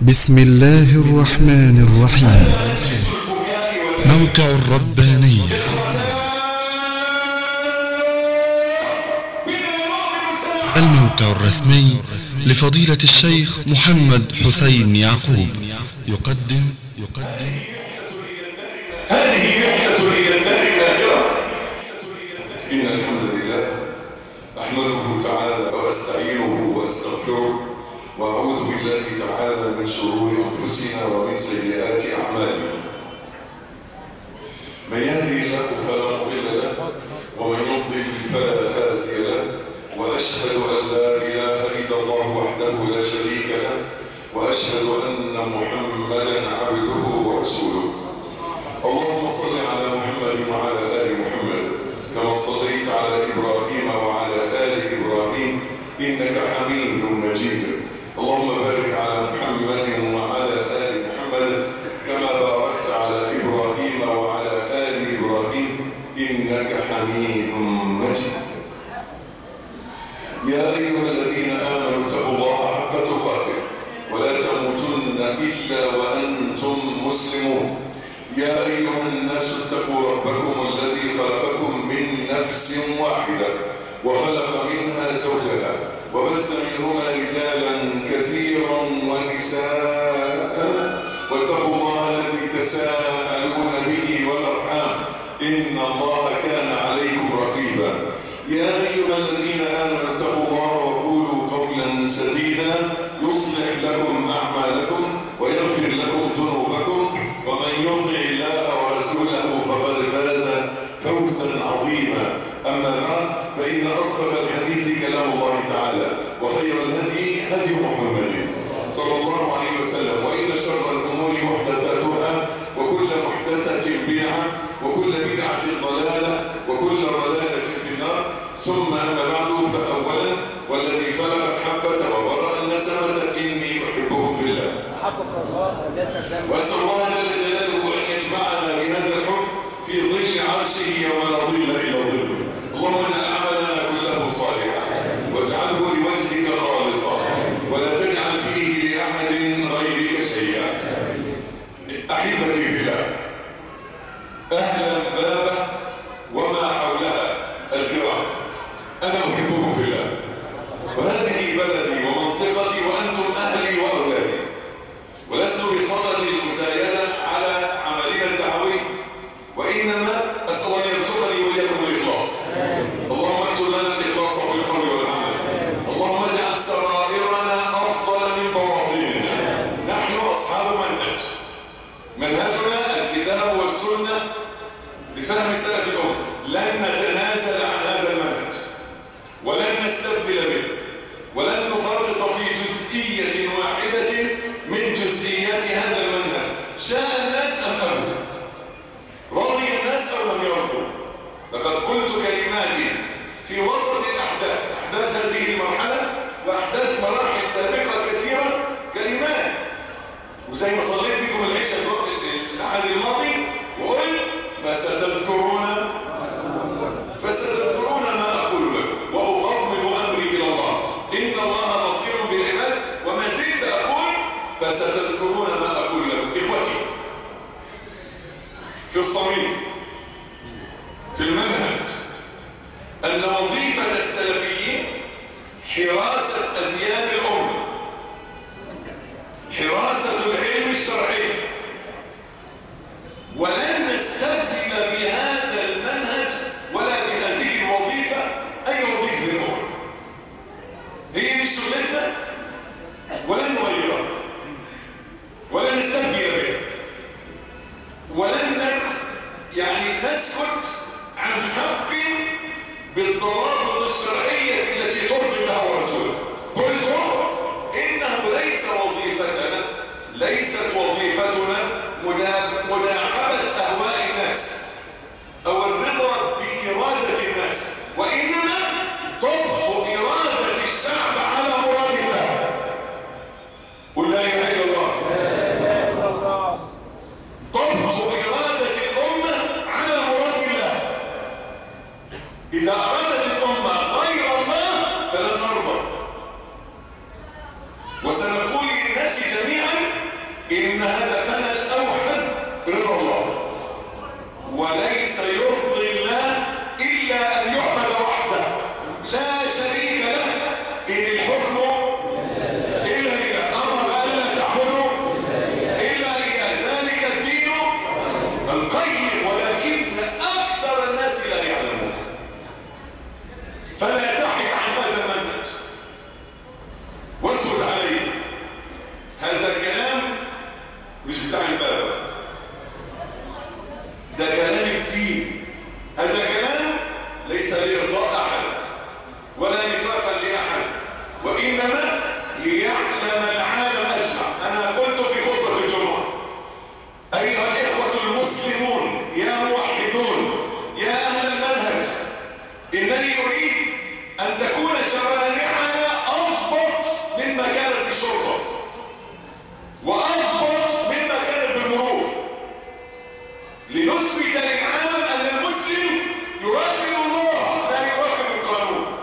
بسم الله الرحمن الرحيم موقع الربانية الموقع الرسمي لفضيلة الشيخ محمد حسين يعقوب يقدم يقدم هذه رحلة إلى الدار الآخرة إن الحمد لله أحمده تعالى وأستعينه وأستغفره وأعوذ بالله تعالى من شرور أنفسنا ومن سيئات أعمالنا من يهدي الله فلا مضل له ومن يضلل فلا هادي له وأشهد أن لا إله إلا الله وحده لا شريك له وأشهد أن محمدا عبده ورسوله اللهم صل على محمد وعلى آل محمد كما صليت على إبراهيم وعلى آل إبراهيم إنك حميد مجيد اللهم بارك على محمد وعلى آل محمد كما باركت على إبراهيم وعلى آل إبراهيم إنك حميد مجيد يا أيها الذين آمنوا اتقوا الله حق تقاته ولا تموتن إلا وأنتم مسلمون يا أيها الناس اتقوا ربكم الذي خلقكم من نفس واحدة وخلق منها زوجها وبث منهما رجالا كثيرا ونساء واتقوا الله الذي تساءلون به والأرحام إن الله كان عليكم رقيبا يا أيها الذين آمنوا اتقوا الله وقولوا قولا سديدا يصلح لكم أعمالكم ويغفر لكم ذنوبكم ومن يطع الله ورسوله فقد فاز فوزا عظيما أما بعد فإن أصدق الحديث كلام الله تعالى وخير الهدي هدي محمد صلى الله عليه وسلم وإن شر الأمور محدثاتها وكل محدثة بدعة وكل بدعة ضلالة وكل ضلالة في النار ثم أما بعد فأولا والذي خلق الحبة وبرأ النسمة إني أحبكم في الله حقق الله جسد دم وأسأل الله جل جلاله أن يجمعنا بهذا الحب في ظل عرشه يوم لا ظل إلا ظله اللهم اجعل عملنا كله صالحا واجعله لوجهك خالصا ولا تجعل فيه لأحد غيرك شيئا أحبتي في الله أهلا بابا وما حولها الكرام أنا أحبكم في الله وهذه بلدي ومنطقتي وأنتم أهلي وأولادي ولست بصدد المزايدة على عملنا الدعوي وإنما أسأل أن يرزقني وإياكم الإخلاص اللهم اكتب لنا الإخلاص في القول والعمل اللهم اجعل سرائرنا أفضل من بواطننا نحن أصحاب منهج منهجنا الكتاب والسنة لفهم سلف الأمة لن نتنازل عن هذا المنهج ولن نستبدل به ولن نفرط في جزئية واحدة من جزئيات هذا المنهج شاء الناس أم أبوا رضي الناس أو لم يرضوا لقد قلت كلماتي في وسط الأحداث أحداث هذه المرحلة وأحداث مراحل سابقة كثيرة كلمات وزي ما صليت بكم العشاء الأحد الماضي وقلت فستذكرون فستذكرون ما أقول لكم وأفضل أمري إلى الله إن الله بصير بالعباد وما زلت أقول فستذكرون ما أقول لكم إخوتي في الصميم في المنهج أن وظيفة السلفيين حراسة أديان الأمة حراسة العلم الشرعي ولن نستبدل بهذا المنهج ولا بهذه الوظيفة أي وظيفة للأمة هي دي شغلتنا ولن نغيرها ولن نستبدل بها ولن نك- يعني نسكت عن حق بالضوابط الشرعية التي ترضي الله ورسوله قلت إنه ليس وظيفتنا ليست وظيفتنا مدا- مداعبة أهواء الناس أو الرضا بإرادة الناس وإنما ضبط إرادة الشعب على مراد الله قل لا إله إلا الله ضبط إرادة الأمة على مراد الله إذا أرادت الأمة غير الله فلن نرضى وسنقول للناس جميعا إن هدفنا الأوحد رضا الله وليس يرضي الله إلا أن يعبد وحده لا شريك له إن الحكم إلا إله أمر ألا تعبدوا إلا إياه ذلك الدين القيم ولكن أكثر الناس لا يعلمون فلا تحي عن هذا المنهج واثبت عليه هذا الكلام مش بتاع الباب ده كلام الدين هذا كلام ليس لإرضاء أحد ولا نفاقا لأحد وإنما ليعلم العالم أجمع أنا قلت في خطبة الجمعة أيها الإخوة المسلمون يا موحدون يا أهل المنهج إنني أريد أن تكون شوارعنا أضبط مما كانت بالشرطة وأضبط مما كانت بالمرور لنثبت للعالم أن المسلم يراقب الله لا يراقب القانون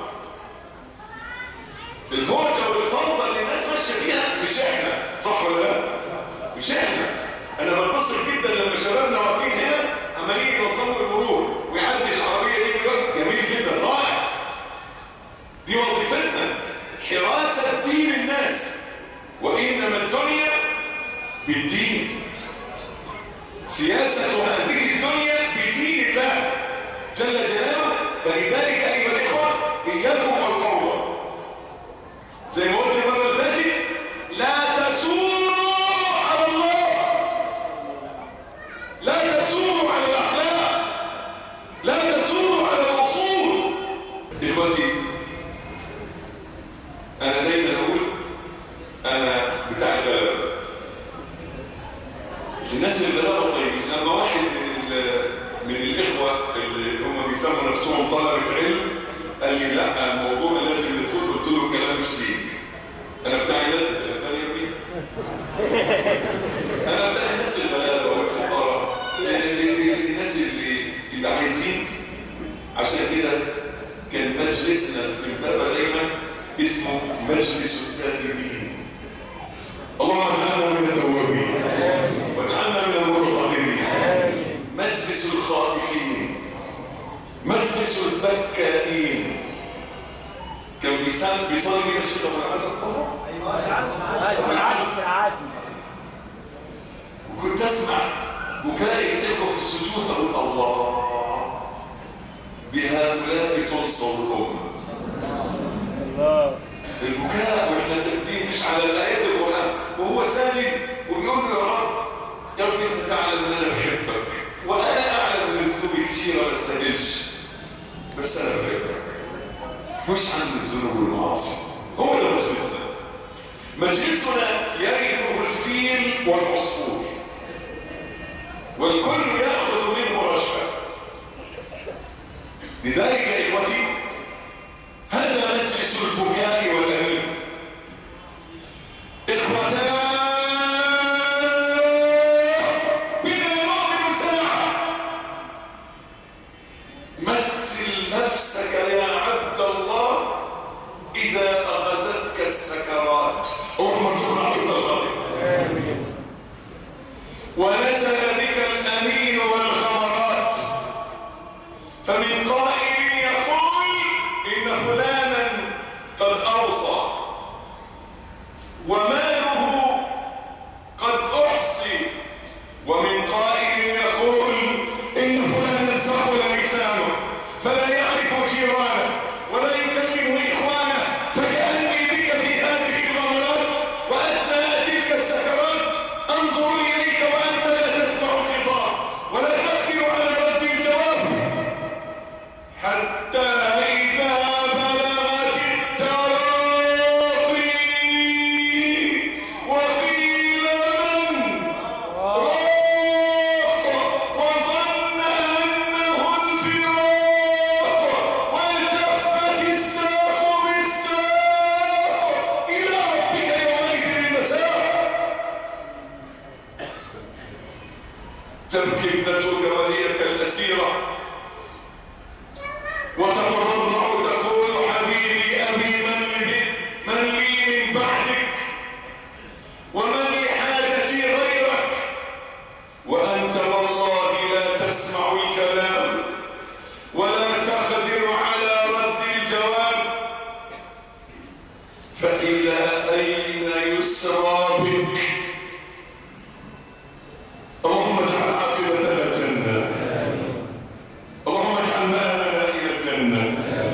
الموجة والفوضى اللي الناس ماشية فيها مش احنا صح ولا لا؟ مش احنا انا بتبسط جدا لما شبابنا واقفين هنا عمالين يوصلوا المرور ويعدي العربية دي بيقول جميل جدا رائع دي وظيفتنا حراسة دين الناس وإنما الدنيا بالدين سياسة هذه الدنيا بدين الله جل جلاله فلذلك أيها الإخوة إياكم والفوضى زي ما قلت المرة اللي فاتت لا تسوروا على الله لا تسوروا على الأخلاق لا تسوروا على الأصول إخوتي أنا دايما أقول أنا بتاع البلد الناس اللي بلغوا طيب لما واحد من ال- من الاخوه اللي هم بيسموا نفسهم طلبه علم قال لي لا الموضوع لازم ندخل قلت له كلام مش ليك انا بتاع ده بالي يا انا بتاع الناس البلابه والفقراء ال- ال- ال- الناس اللي اللي عايزين عشان كده كان مجلسنا في البابا دايما اسمه مجلس التائبين اللهم اجعلنا من التوابين واجعلنا من المتطهرين مجلس الخائفين مجلس البكائين كان بيسال بيصلي بينا الشيخ ابو الحسن طبعا عازم عازم عازم وكنت اسمع بكاء الاخوه في السجود اقول الله بهؤلاء تنصر الامه الله البكاء واحنا ساكتين مش على الايات القران وهو ساجد وبيقول له يا رب يا رب انت تعلم ان انا بحبك وانا اعلم ان ذنوبي كتيره ما استاهلش بس انا بحبك مش عن الذنوب والمعاصي هو ده مجلسنا مجلسنا يرثه الفيل والعصفور والكل ياخذ منه رشفه لذلك يا اخوتي هذا مجلس البكاء والأمين إخوتان بنا نؤمن ساعة مثل نفسك يا عبد الله إذا أخذتك السكرات اللهم ارزقنا حسن الخاتمة ونزل بك الأمين والخمرات فمن قائل يقول إن فلانا قد أوصى وماله قد أحصي ومن قائل يقول إن فلانا سهل لسانه فلا يعرف جيرانه ولا يكلم إخوانه فكأني بك في هذه الغمرات وأثناء تلك السكرات أنظر إليك وأنت لا تسمع الخطاب ولا تقدر على رد الجواب حتى إذا بلغت التراقي وقيل من راق وظن أنه الفراق والتفت الساق بالساق إلى ربك يومئذ المساق تبكي ابنتك وهي كالأسيرة وتتضرع تقول حبيبي أبي من لي من, لي من بعدك ومن لحاجتي غيرك بك اللهم اجعل عاقبتنا الجنة اللهم اجعل مآلنا إلى الجنة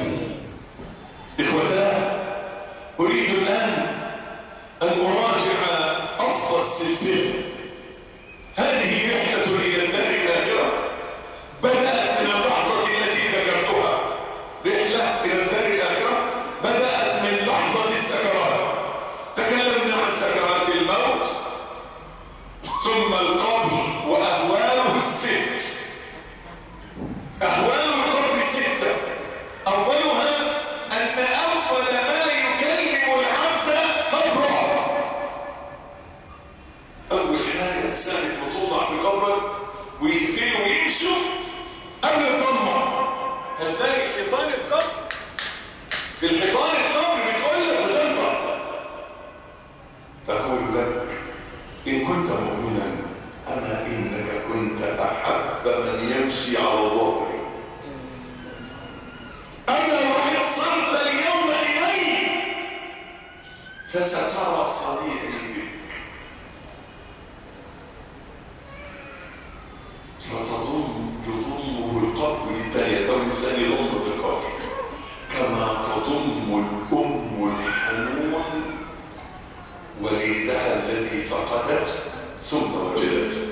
إخوتاه أريد الآن أن أراجع أصل السلسلة هذه رحلة إلى الدار الآخرة بدأت من اللحظة التي ذكرتها رحلة إلى الدار الآخرة بدأت من لحظة السكرات تكلمنا عن سكرات الموت ثم القبر وأهواله الست أهوال القبر ستة أولها أن أول ما يكلم العبد قبره أول حاجة سنة بتوضع في قبرك ويقفلوا ويمشوا قبل الضمة هتلاقي حيطان القبر الحيطان القبر بتقول لك بتنطق تقول لك إن كنت مؤمنا أما إنك كنت أحب من يمشي على ظهري أما وإن صرت اليوم إلي فسترى صديقي بك فتضم يضمه القبر للثانية أو الثاني يضم في القبر كما تضم الأم الحنون وليدها الذي فقدته ثم وجدته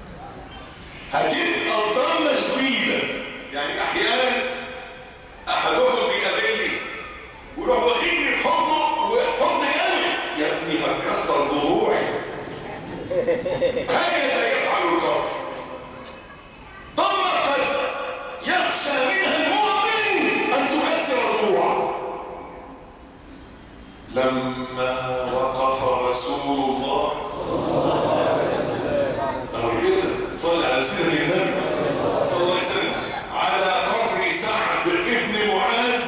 هتبقى الضمة شديدة يعني أحيانا أحدهم بيقابلني ويروح واخدني في حضنه وحضن قلبي يا ابني هتكسر ضلوعي هكذا يفعل القبر ضمة قد يخشى منها المؤمن أن تكسر ضلوعه لما وقف رسول الله أو كده صلى على سيدنا النبي صلى الله عليه وسلم على قبر سعد بن معاذ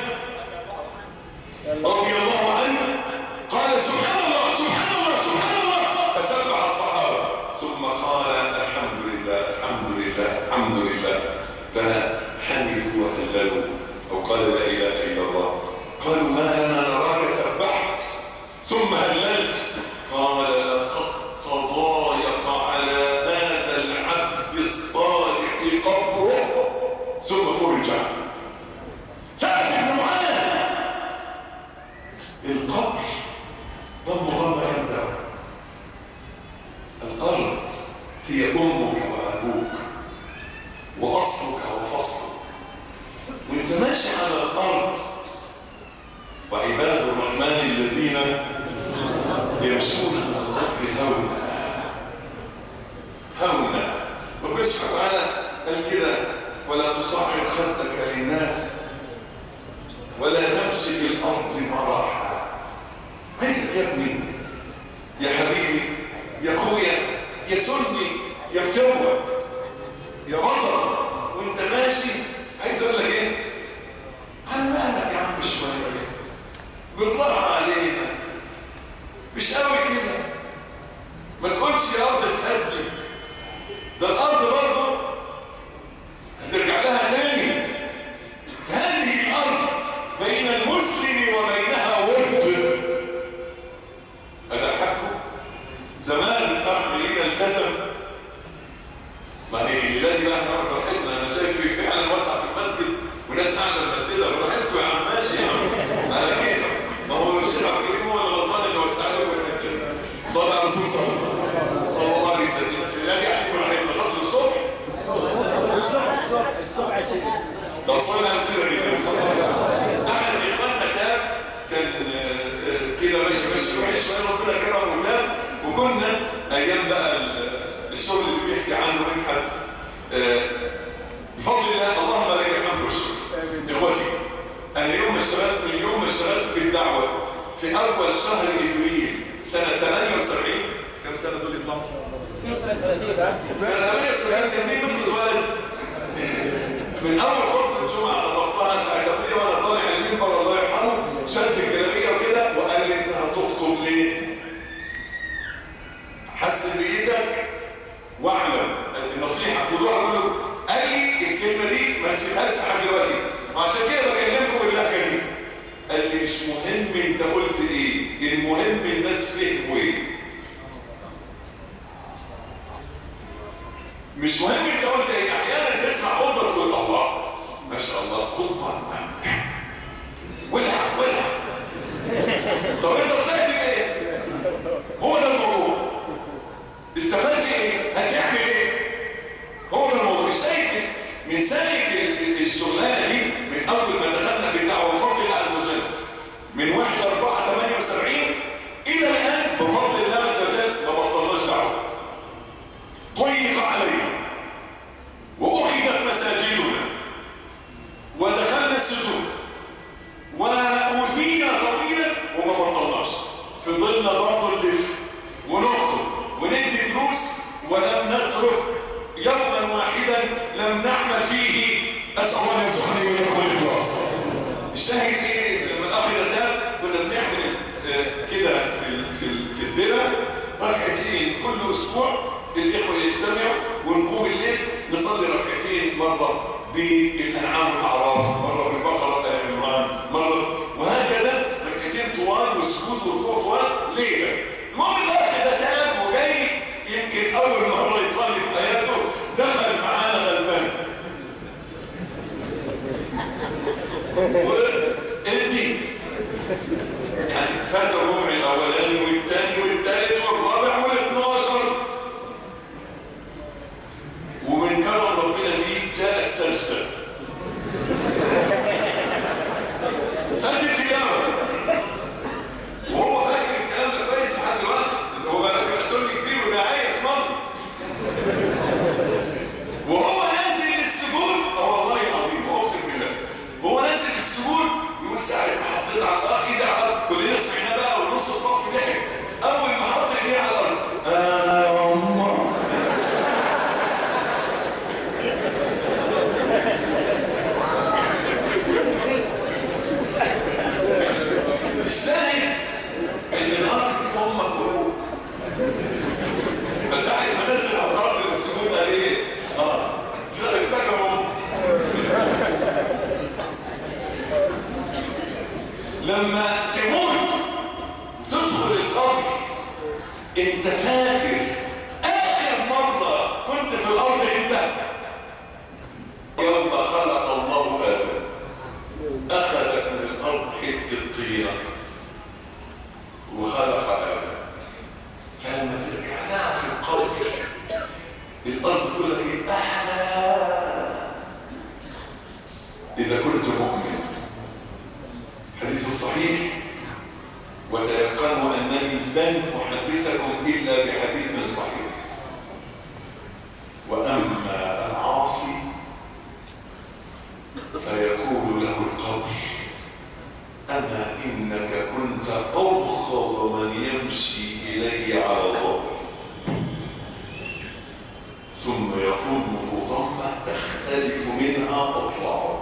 رضي الله عنه قال سبحان الله سبحان الله سبحان الله فسبح الصحابة ثم قال الحمد لله الحمد لله الحمد لله فحمدوا وهللوا أو قال لا إله إلا الله قالوا ما لنا نراك سبحت ثم هللت قال لقد تضايق على هذا العبد الصالح قبره ثم فرج عنه سعد بن معاذ القبر ضم ضم يندع الأرض هي أمك وأبوك وأصلك وفصلك وانت ماشي على الأرض وعباد الرحمن الذين يمشون على الأرض هونا هونا ربنا سبحانه وتعالى قال كده ولا تصعر خدك للناس ولا تمشي في الأرض مراحا عايزك يا ابني يا حبيبي يا اخويا يا سني يا فتوة يا بطل وانت ماشي عايز اقول لك ايه على مالك يا عم شويه بالراحه علينا مش قوي كده ما تقولش يا ارض تهدي ده الارض برضه هترجع لها تاني هذه الارض بين المسلم وبينها ورد أضحكوا زمان اخ لينا التزم ما هي الذي بقى النهارده راحتنا انا شايف في فعلا وسع في المسجد وناس قاعده مبدله براحتكم يا عم ماشي يا عم على كيفك ما هو الشيخ عبد الكريم هو اللي غلطان اللي وسع لكم المبدله صلى على الرسول صلى صلى الله عليه وسلم الذي يحكم راحتنا صلوا الصبح الصبح الصبح الصبح يا شيخ لو صلى على سيره النبي صلى الله عليه وسلم احد اخواننا تاب كان آه، آه، كده ماشي ماشي وحش شويه ربنا كرمه وتاب وكنا ايام بقى ال- الشغل اللي بيحكي عنه مدحت آه، بفضل الله اللهم لك الحمد والشكر اخوتي انا يوم ما اشتغلت من يوم ما اشتغلت في الدعوه في اول شهر ابريل سنه 78 كم سنه دول يطلعوا؟ 32 بقى سنه 78 كان مين منكم اتولد؟ من اول خطبه جمعه خطبتها ساعه ابويا وانا طالع المنبر الله يرحمه شد الجلابيه وكده وقال لي انت هتخطب ليه؟ حسن نيتك واعلم النصيحه خدوها كله قال لي الكلمه دي ما تسيبهاش لحد دلوقتي وعشان كده بكلمكم باللهجه دي قال لي مش مهم انت قلت ايه المهم الناس فهموا ايه مش مهم انت قلت ايه احيانا تسمع خطبه تقول الله ما شاء الله خطبه ولع ولع طب انت طلعت بايه هو ده الموضوع استفدت ايه هتعمل ايه هو ده الموضوع الشيء من سنه الشغلانه دي من اول ما دخلنا في الدعوه بفضل الله عز وجل من 1 4 78 الى الان بفضل الله عز وجل ما بطلناش دعوه ضيق علينا واخذت مساجدنا ودخلنا السجود وأوذينا طويلا وما بطلناش فضلنا برضه نلف ونخطب وندي دروس ولم نترك يوما واحدا لم نعمل فيه اسال الله يرزقني ويرزقني الخلاص الشاهد ايه لما الاخ ده كنا بنعمل آه، كده في ال- في ال- في الدرة ركعتين كل اسبوع الاخوه يجتمعوا ونقوم الليل نصلي ركعتين مره بالانعام والاعراف مره بالبقره ال عمران مره وهكذا ركعتين طوال والسجود والركوع طوال ليله المهم الاخ ده تاب وجاي يمكن اول مره يصلي في حياته دخل معانا غلبان وانت يعني فات الربع الاولاني والثاني والثالث والرابع والاثناشر ومن كرم ربنا بيه جاءت سجده سجد تلاوه وهو فاكر الكلام ده كويس لحد دلوقتي هو بقى تبقى سن كبير وداعيه اسمه وهو نازل للسجود اه والله العظيم اقسم بالله هو نازل للسجود يقول ساعه ما حطيت على الارض ايدي على الارض كلنا سمعنا بقى ونص الصف ضحك اول ما حط ايديه على الارض آه يا الله الثاني ان الارض دي امك وروح فساعة ما نزل على الارض للسجود قال ايه؟ اه افتكروا لما تموت تدخل القبر انت فاكر اخر مرة كنت في الارض امتى؟ يوم خلق الله ادم اخذك من الارض حته طينه وخلق ادم فلما ترجع لها في القبر الارض تقول لك ايه احلى اذا كنت مؤمن حديث الصحيح وتيقنوا انني لن احدثكم الا بحديث صحيح واما العاصي فيقول له القبر أما إنك كنت أبغض من يمشي إلي على ظهر ثم يطمه ضمة تختلف منها أطلعه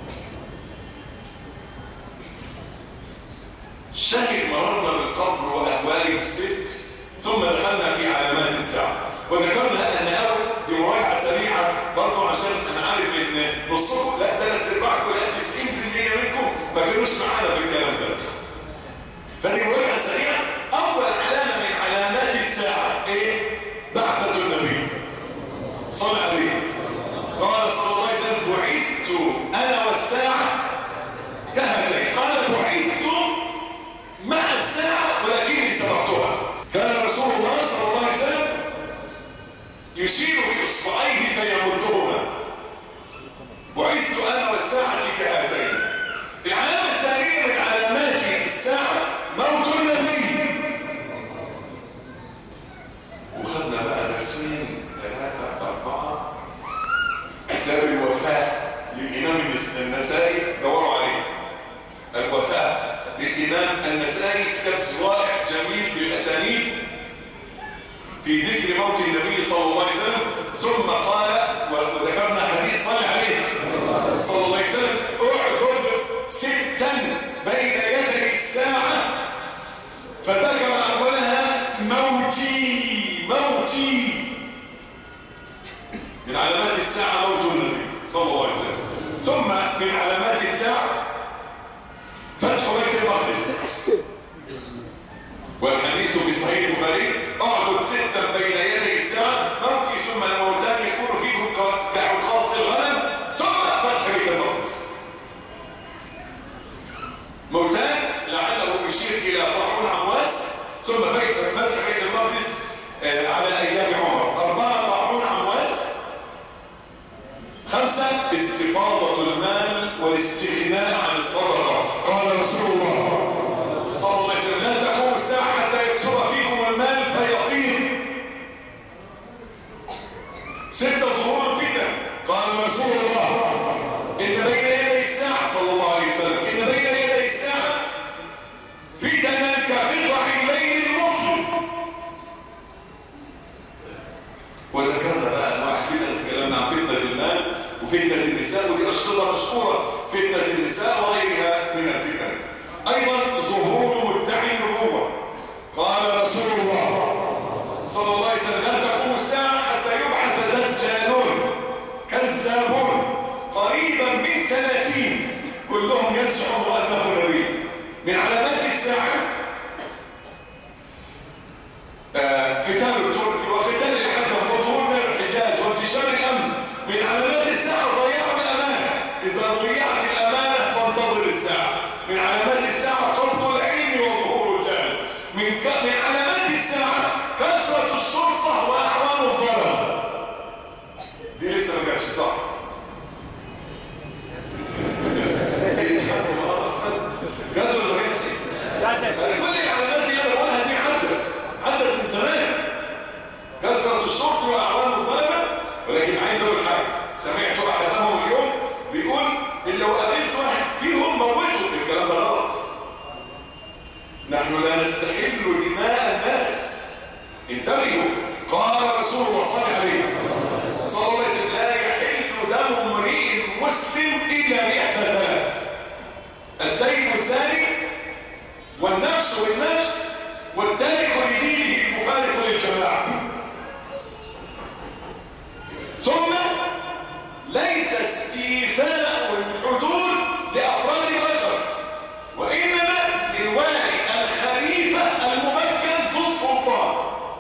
شهد مررنا بالقبر وأهواله الست ثم دخلنا في علامات الساعة وذكرنا أن أول دي مراجعة سريعة برضه عشان أنا عارف إن نصكم لا ثلاث أرباعكم لا 90% منكم ما كانوش معانا في الكلام ده فدي مراجعة سريعة أول علامة من علامات الساعة إيه؟ بعثة النبي صلى عليه قال صلى الله عليه وسلم بعثت أنا والساعة كهاتين قال بعثت مع الساعة ولكني سبقتها كان رسول الله صلى الله عليه وسلم يشير بإصبعيه فيمدهما بعثت أنا والساعة كهاتين العلامة الثانية من علامات الساعة موت النبي وخدنا بقى درسين ثلاثة أربعة كتاب الوفاء للإمام النسائي دوروا عليه الوفاء للإمام النسائي كتاب رائع جميل بالأسانيد في ذكر موت النبي صلى الله عليه وسلم ثم قال وذكرنا حديث صلى عليه صلى الله عليه وسلم اعبد ستا بين يدي الساعة فذكر أولها موتي موتي من علامات الساعة موت النبي صلى الله عليه وسلم ثم من علامات الساعة فتح بيت المقدس والحديث في صحيح البخاري اعبد ستا بين يدي الساعة موتي ثم الموتان يكون على أيام عمر أربعة طاعون عمواس خمسة استفاضة المال والاستغناء عن الصدقة قال رسول الله صلى الله عليه وسلم لا تقوم الساعة حتى يكثر فيكم المال فيفيض ستة ظهور الفتن قال رسول الله إن بين يدي الساعة صلى الله عليه وسلم إن بين يدي الساعة فتنا كقطع الليل المظلم وذكرنا بقى انواع فتن تكلمنا عن فتنه المال وفتنه النساء ودي اشرطه مشهوره فتنه النساء وغيرها من الفتن ايضا ظهور مدعي النبوه قال رسول الله صلى الله عليه وسلم لا تقوم الساعه حتى يبعث دجالون كذابون قريبا من ثلاثين كلهم يزعم انه نبي من علامات الساعه آه، قتال الترك وقتال العجم وظهور من الحجاز وانتشار الامن من علامات الساعه ضياع الامانه اذا ضيعت الامانه فانتظر الساعه من علامات الساعه قبض العلم وظهور الجهل من ك... من علامات الساعه كثره الشرطه واعوان الظلم دي لسه ما كانتش صح جات ولا ما جاتش؟ لا تشريع كل العلامات اللي انا بقولها دي عدت عدت من زمان كثرة الشرط واعوان الظلمة ولكن عايز اقول حاجة سمعت احدهم اليوم بيقول ان لو قابلت واحد فيهم موته الكلام ده غلط نحن لا نستحل دماء الناس انتبهوا قال رسول الله صلى الله عليه صلى الله عليه وسلم لا يحل دم امرئ مسلم الا باحدى ثلاث الثيب الثاني والنفس والنفس والتارك لدينه المفارق للجماعة ثم ليس استيفاء الحدود لأفراد البشر وإنما لوالي الخليفة الممكن ذو السلطان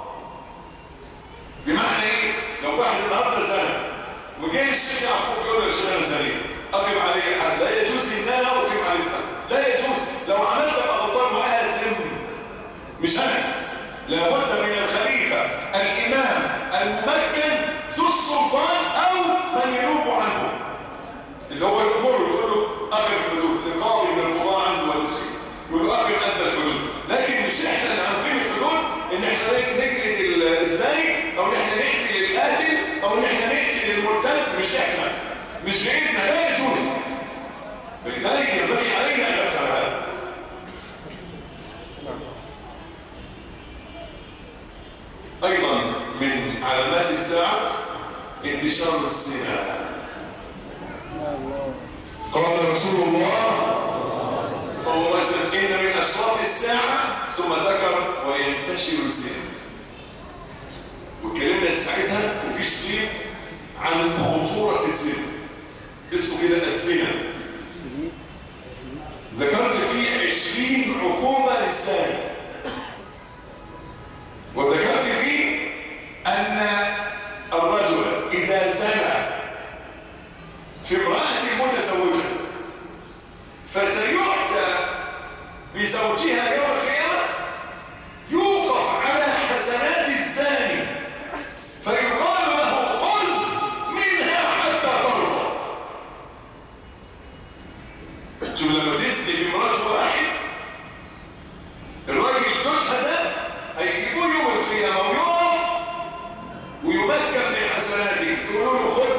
بمعنى إيه؟ لو واحد النهارده سنة وجاي الشيخ يعقوب يقول له يا شيخ أنا سليم أقم عليه حد لا يجوز إن أنا أقم عليه حد لا يجوز لو عملت غلطان وآثم مش أنا لابد من الخليفة الإمام الممكن ذو السلطان أو من ينوب عنه اللي هو يأمره يقول له أخر الحدود لقاضي من القضاء عنده ولا شيء يقول له أخر أنت الحدود لكن مش إحنا اللي هنقيم الحدود إن إحنا نجلد ال- الزاني أو إن إحنا نقتل القاتل أو إن إحنا نقتل المرتد مش إحنا مش بإيدنا لا يجوز فلذلك ينبغي علينا أن نفهم هذا أيضا من علامات الساعة انتشار الزنا قال رسول الله صلى الله عليه وسلم إن من أشراط الساعة ثم ذكر وينتشر الزنا واتكلمنا ساعتها وفي شريط عن خطورة الزنا اسمه كده الزنا ذكرت فيه عشرين عقوبة للزاني وذكرت فيه أن الرجل إذا زنى في امرأة متزوجة فسيؤتى بزوجها يوم القيامة يوقف على حسنات الزاني فيقال له خذ منها حتى ترضى شوف لما تسلي في امرأة واحد الراجل زوجها ده هيجيبوه يوم القيامة ويقف ويمكن من حسناته يقولوا له خد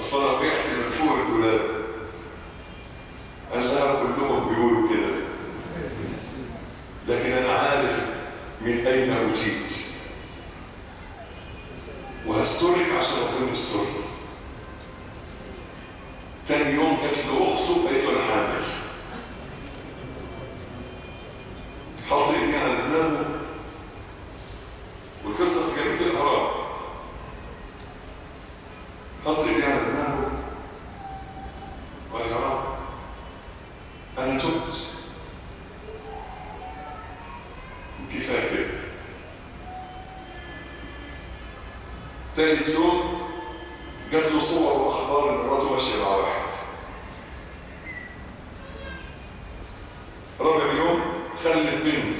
اصل انا وقعت من فوق الدولاب قال لا كلهم بيقولوا كده لكن انا عارف من اين اتيت وهسترك عشان ربنا يسترك تاني يوم جات له اخته قالت له انا حامل حط ايدي على دماغه والقصه في جريده الاهرام حط ايدي على دماغه وقال يا رب انا تبت كفايه كده تالت يوم جات له صور واخبار ان مراته ماشيه مع واحد رابع يوم خلت بنت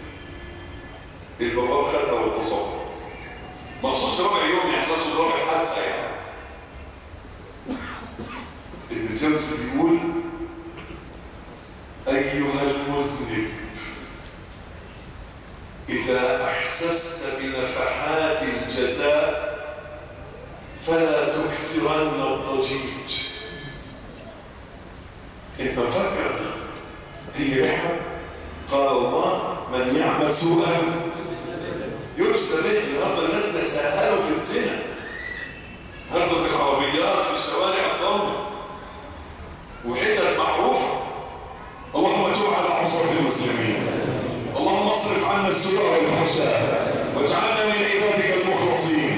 البابا خدها واتصل مقصودش رابع يوم يعني نقصد رابع حادثه يعني ابن جمس بيقول ايها المذنب اذا احسست بنفحات الجزاء فلا تكثرن الضجيج انت مفكر هي رحمه قال الله من يعمل سوءا يجزى به النهارده الناس تساهلوا في الزنا النهارده في العربيات في الشوارع الضوء وحتت معروفه اللهم تب على عصاة المسلمين اللهم اصرف عنا السوء والفحشاء واجعلنا من عبادك المخلصين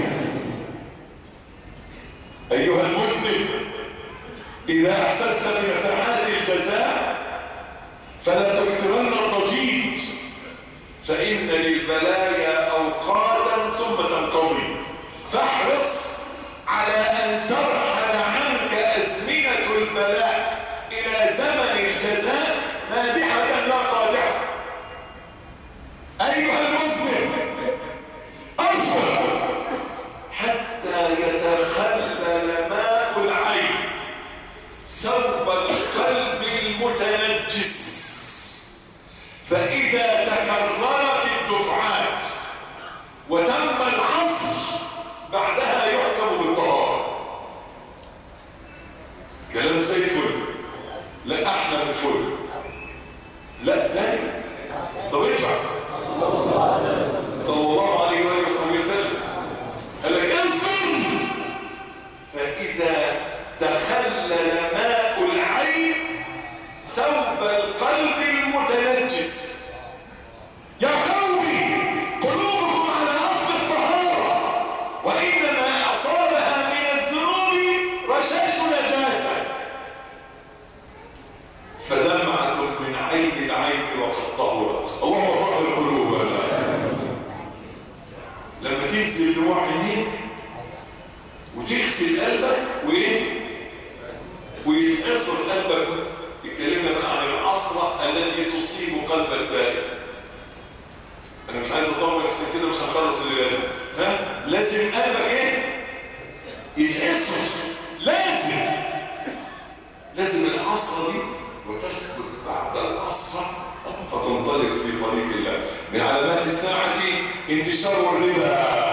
ايها المذنب اذا احسست بنفحات الجزاء فلا تكثرن الضجيج فإن للبلايا أوقاتا ثم تنقضي فاحرص على أن ترحل عنك أزمنة البلاء إلى زمن الجزاء مادحة لا قادحة أيها المسلم أصبر حتى يتخلل ماء العين ثوب القلب المتنجس فإذا تكررت الدفعات وتم العصر بعدها يحكم بالطهارة كلام زي الفل لا أحلى من الفل لا تاني طب ادفع صلى الله عليه وآله وصحبه وسلم قال لك اصبر فإذا تخلل ماء العين ثوب القلب المتنجس يا قومي قلوبكم على اصل الطهاره وانما اصابها من الذنوب رشاش نجاسه فدمعه من عين العين وقد طهرت اللهم طهر قلوبنا لما تنزل دموع عينيك وتغسل قلبك وايه ويتأثر قلبك اتكلمنا بقى عن العصرة التي تصيب قلب التائب انا مش عايز اطول عشان كده مش هنخلص اللي بالي ها لازم قلبك ايه يتأثر لازم لازم العصرة دي وتسكت بعد العصرة فتنطلق في طريق الله من علامات الساعة انتشار الربا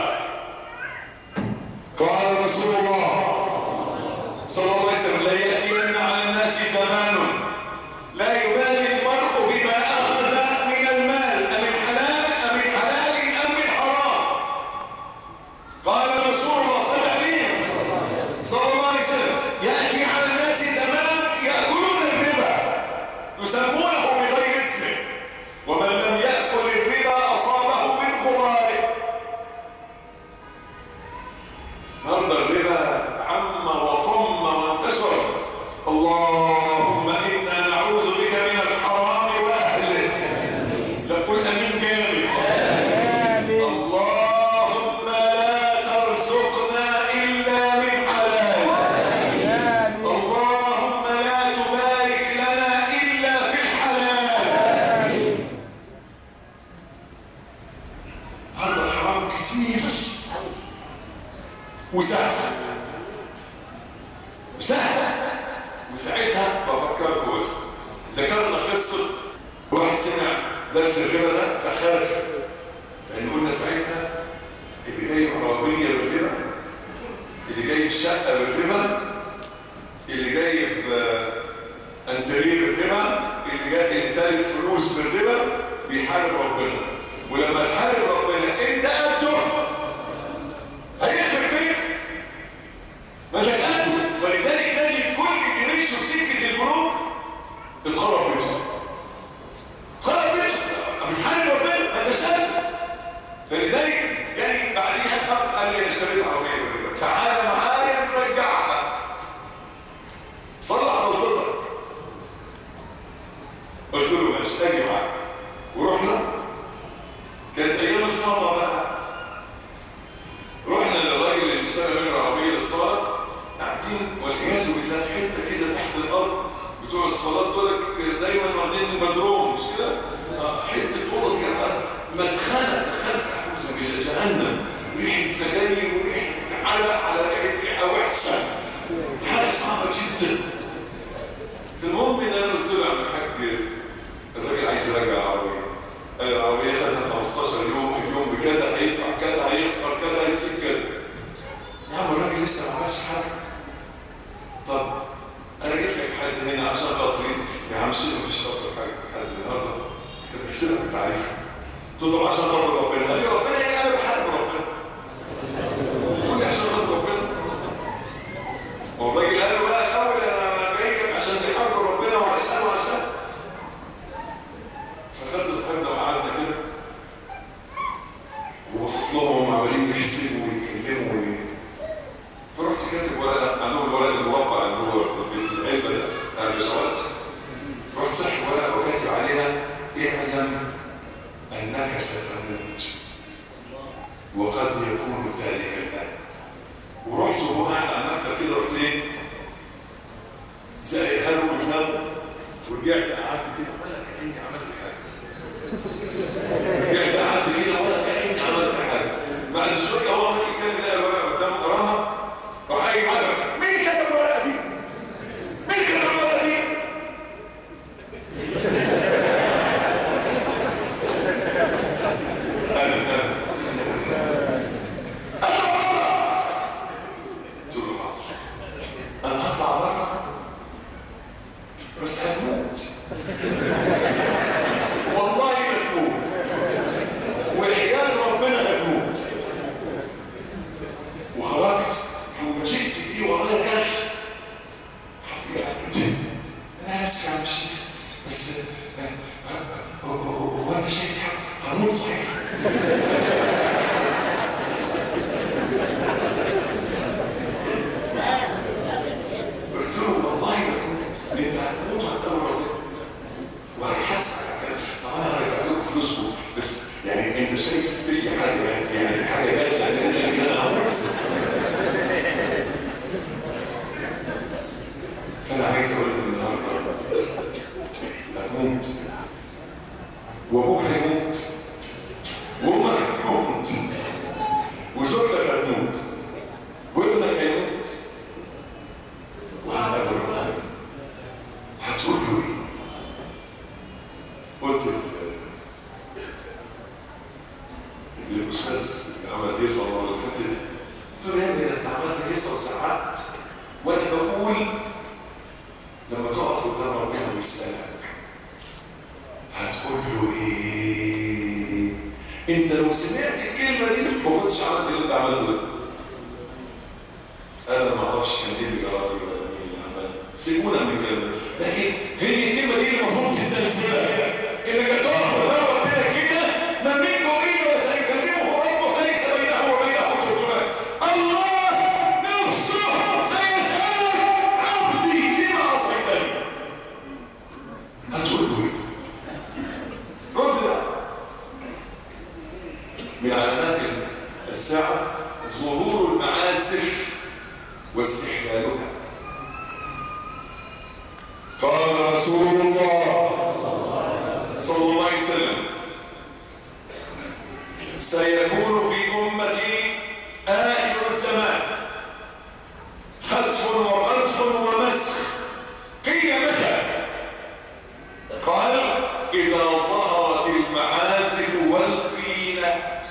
قال رسول الله صلى الله عليه وسلم لا يأتين على الناس زمان لا يبالي المرء بما أخذ من المال أم حلال أم حلال أم من حرام قال رسول الله صلى الله عليه صلى الله عليه وسلم يأتي على الناس زمان يأكلون الربا يسمونه بغير اسمه ومن لم يأكل الربا أصابه من غباره النهارده الربا عم وطم وانتشر اللهم انا نعوذ بك من الحرام واهله لقل امين جامد اللهم لا ترزقنا الا من حلال اللهم لا تبارك لنا الا في الحلال هذا الحرام كتير وسهل وسهل وساعتها بفكركم بس ذكرنا قصة واحد سمع درس الربا ده فخاف لأن قلنا ساعتها اللي جايب عربية بالربا اللي جايب شقة بالربا ان تريد الربا اللي جاء الانسان الفلوس بالربا بيحارب ربنا ولما تحارب ربنا انت قده هيخرب بيتك ما انتش قده ولذلك نجد كل اللي نفسه في سكه البنوك اتخرب بيته اتخرب بيته بتحارب ربنا ما انتش قده فلذلك جاي بعديها الاخ قال لي انا اشتريت عربيه بالربا تعالى معايا نرجعها صلح غلطتك قلت له ماشي اجي معاك ورحنا كانت ايام الفضا بقى رحنا للراجل اللي اشترى منه العربيه للصلاه قاعدين والعياذ بالله في حته كده تحت الارض بتوع الصلاه دول دايما واخدين مدروم مش كده؟ آه، حته اوضه كده مدخنه دخلت اعوذ بالله جهنم ريحه سجاير وريحه علق على ريحه ريحه وحشه حاجه صعبه جدا المهم ان انا قلت له يا عم الحاج الراجل عايز يرجع العربيه قال العربيه خدها 15 يوم اليوم بكذا هيدفع كذا هيخسر كذا هيسيب كذا يا عم الراجل لسه ما عملش حاجه طب انا جبت لك حد هنا عشان خاطري يا عم شيل مفيش خاطر حاجه حد النهارده احنا بنحسبك انت عارف قلت له عشان خاطر ربنا قال لي ربنا ايه انا بحارب ربنا قول لي عشان خاطر ربنا هو الراجل قال له بقى الاول انا جاي لك عشان تحارب ربنا وعشان وعشان فخدت صاحبنا وقعدنا كده وبصص لهم وهم عمالين يحسبوا ويتكلموا وي... فرحت كاتب ورقه عندهم الورق المربع اللي هو في العلبه ده بتاع الاشارات رحت ساحب ورقه وكاتب عليها اعلم انك ستموت وقد يكون ذلك الان ورحت وهو قاعد على المكتب كده قلت ايه زي هلو ودماغه ورجعت قعدت كده ولا كاني عملت حاجه رجعت قعدت كده ولا كاني عملت حاجه بعد شويه هو عمال يتكلم لقى الورقه قدامه قراها راح قايل كتب مين كتب الورقه دي؟ مين كتب الورقه دي؟ انا انا قلت له حاضر انا هطلع بره بس هتموت والله هتموت والحجاز ربنا هتموت وخرجت فوجئت بيه ورايا جري حطيت انا اسف يا عم الشيخ بس آه، آه، هو- هو هو انت شايف حاجه هموت صحيح قلت له والله بموت انت هتموت وهتدور وهيحاسب على كده طب انا هرجع لكم فلوسكم بس يعني انت شايف في حاجه يعني يعني في حاجه جت لان ان انا هموت فانا عايز اقول لك النهارده هتموت وابوك هيموت وامك هتموت وزوجتك هتموت وابنك هيموت وعلى ربنا هتقول له ايه؟ قلت ل- للاستاذ اللي عمل هيصه المره اللي فاتت قلت له يا ابني ده انت عملت هيصه وساعات وانا بقول لما تقف قدام ربنا ويسالك هتقول له ايه؟ انت لو سمعت الكلمه دي ما كنتش عملت اللي انت عملته ده انا ما اعرفش كان ايه اللي جرى لي ولا مين اللي عمل سيبونا من الكلام ده لكن هي الكلمه دي اللي المفروض تسلسلها انك تقف قدام ربنا كده ما منكم الا وسيكلمه ربه ليس بينه وبينه ترجمان الله نفسه سيسالك عبدي لما عصيتني هتقول له ايه؟ رد بقى من علامات الساعه ظهور المعازف واستحلالها قال رسول الله صلى الله عليه وسلم سيكون في أمتي آخر الزمان خسف وقذف ومسخ قيل متى قال إذا ظهرت المعازف والقينات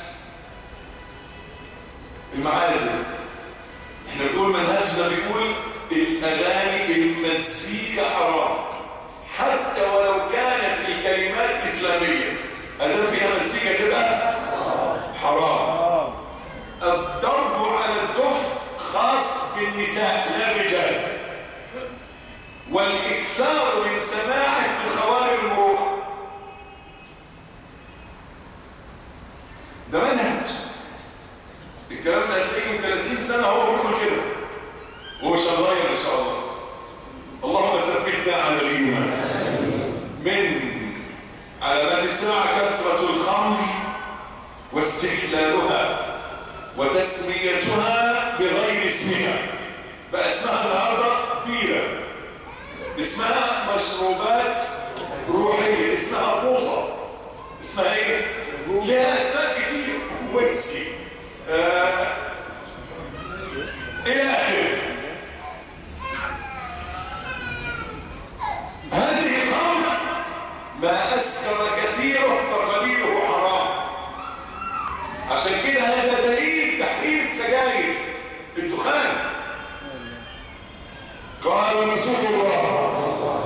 المعازف احنا بنقول منهجنا بيقول الاغاني المزيكا حرام تبقى حرام الضرب على الدف خاص بالنساء لا الرجال والاكثار من سماعه من خوارج المروءه ده منهج الكلام ده هتلاقيه من 30 سنه هو بيقول كده ومش هنغير ان شاء الله اللهم ثبتنا على الايمان من علامات الساعه كثره الخمر واستحلالها وتسميتها بغير اسمها بقى اسمها النهارده بيره اسمها مشروبات روحيه اسمها بوصه اسمها ايه ليها اسماء كتير ويسكي آه. الى اخره هذه الخمر ما اسكر كثيره فقليله حرام عشان كده هذا دليل تحريم السجاير الدخان قال رسول الله